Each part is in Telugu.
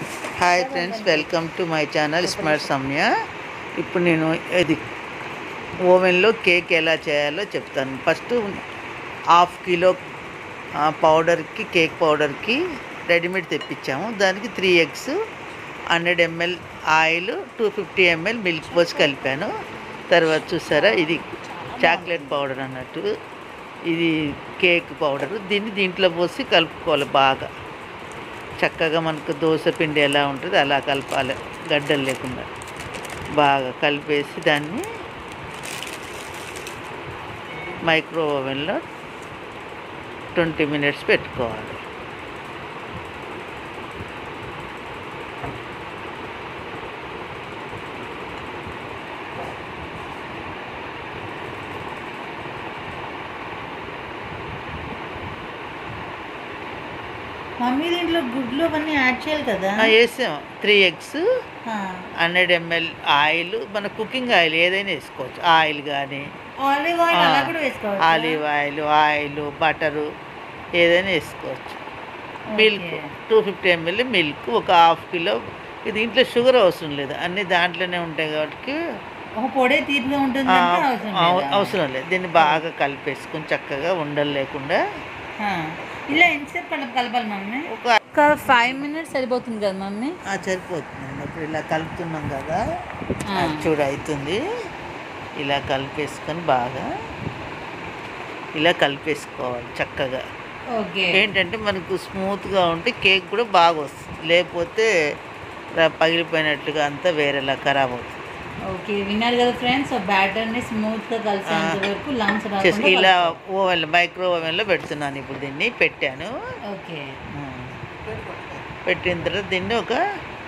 Hi friends welcome to my channel smart Samya ఇప్పుడు నేను ఇది ఓవెన్లో కేక్ ఎలా చేయాలో చెప్తాను ఫస్ట్ హాఫ్ కిలో ఆ, పౌడర్కి కేక్ పౌడర్కి రెడీమేడ్ తెప్పించాము దానికి three eggs hundred ML oil two fifty ML milk పోసి కలిపాను తర్వాత చూసారా ఇది చాక్లెట్ పౌడర్ అన్నట్టు ఇది కేక్ పౌడర్ దీన్ని దీంట్లో పోసి కలుపుకోవాలి బాగా చక్కగా మనకు దోశ పిండి ఎలా ఉంటుంది అలా కలపాలి గడ్డలు లేకుండా బాగా కలిపేసి దాన్ని మైక్రో ఓవెన్లో ట్వంటీ మినిట్స్ పెట్టుకోవాలి మమ్మీ దీంట్లో గుడ్లు అవన్నీ యాడ్ చేయాలి కదా ఆ, వేసాం త్రీ ఎగ్స్ ఆ, హండ్రెడ్ ఎంఎల్ ఆయిల్ మన కుకింగ్ ఆయిల్ ఏదైనా వేసుకోవచ్చు ఆయిల్ కానీ ఆలివ్ ఆయిల్ అలా కూడా వేసుకోవాలి ఆలివ్ ఆయిల్ ఆయిల్ బటరు ఏదైనా వేసుకోవచ్చు milk two fifty ML milk ఒక హాఫ్ కిలో దీంట్లో షుగర్ అవసరం లేదు అన్నీ దాంట్లోనే ఉంటాయి కాబట్టి ఒక పొడే తీపిగా ఉంటుంది ఆ, అంటే అవసరం అవ- లేదా? అవసరం లేదు దీన్ని బాగా కలిపేసుకొని చక్కగా ఉండలు లేకుండా ఆ, ఇలా ఎంతసేపు కలప కలపాలి మమ్మీ ఒక ఒక ఫైవ్ మినిట్స్ సరిపోతుంది కదా మమ్మీ ఆ, సరిపోతుంది అప్పుడు ఇలా కలుపుతున్నాం కదా ఆ. అది చూడు అవుతుంది ఇలా కలిపేసుకొని బాగా ఇలా కలిపేసుకోవాలి చక్కగా ఓకే ఏంటంటే మనకు స్మూత్గా ఉంటే కేక్ కూడా బాగా వస్తుంది లేకపోతే రా- పగిలిపోయినట్లుగా అంతా వేరేలా ఖరాబ్ అవుతుంది ఓకే విన్నారు కదా ఫ్రెండ్స్ బ్యాటర్ ని స్మూత్ గా కలిసేంత ఆ. వరకు లంగ్స్ చేసి రాకుండా ఇలా కలుపుకోవాలి. ఓవెన్ మైక్రో ఓవెన్లో పెడుతున్నాను ఇప్పుడు దీన్ని పెట్టాను ఓకే ఆ. పెట్టిన తర్వాత దీన్ని ఒక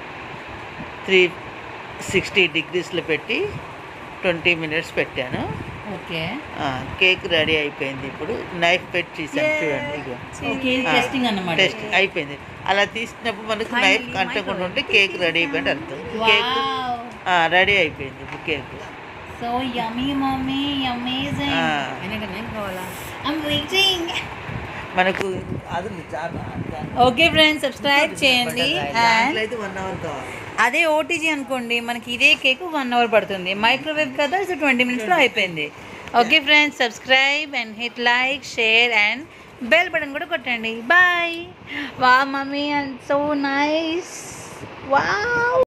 త్రీ సిక్స్టీ డిగ్రీస్లో పెట్టి ట్వంటీ మినిట్స్ పెట్టాను ఓకే ఆ, కేక్ రెడీ అయిపోయింది ఇప్పుడు నైఫ్ పెట్టి తీసాను చూడండి ఇగో ఓకే ఆ, టెస్టింగ్ అన్నమాట టెస్ట్ అయిపోయింది అలా తీసినప్పుడు మనకు నైఫ్ కంటకుండా ఉంటే కేక్ రెడీ అయిపోయింది అర్థం కేక్ వావ్ రెడీ అయిపోయింది ఇప్పుడు cake so yummy mummy amazing ఆ. ఐమ్ వెయిటింగ్ మనకు అది చాలా ఓకే ఫ్రెండ్స్ సబ్స్క్రైబ్ చేయండి అండ్ అయితే వన్ అవర్ కావాలి అదే ఓటీజీ అనుకోండి మనకి ఇదే కేక్ వన్ అవర్ పడుతుంది మైక్రోవేవ్ కదా సో ట్వంటీ మినిట్స్లో అయిపోయింది okay friends subscribe and hit like share and bell button కూడా కొట్టండి బాయ్ వా mummy and so nice wow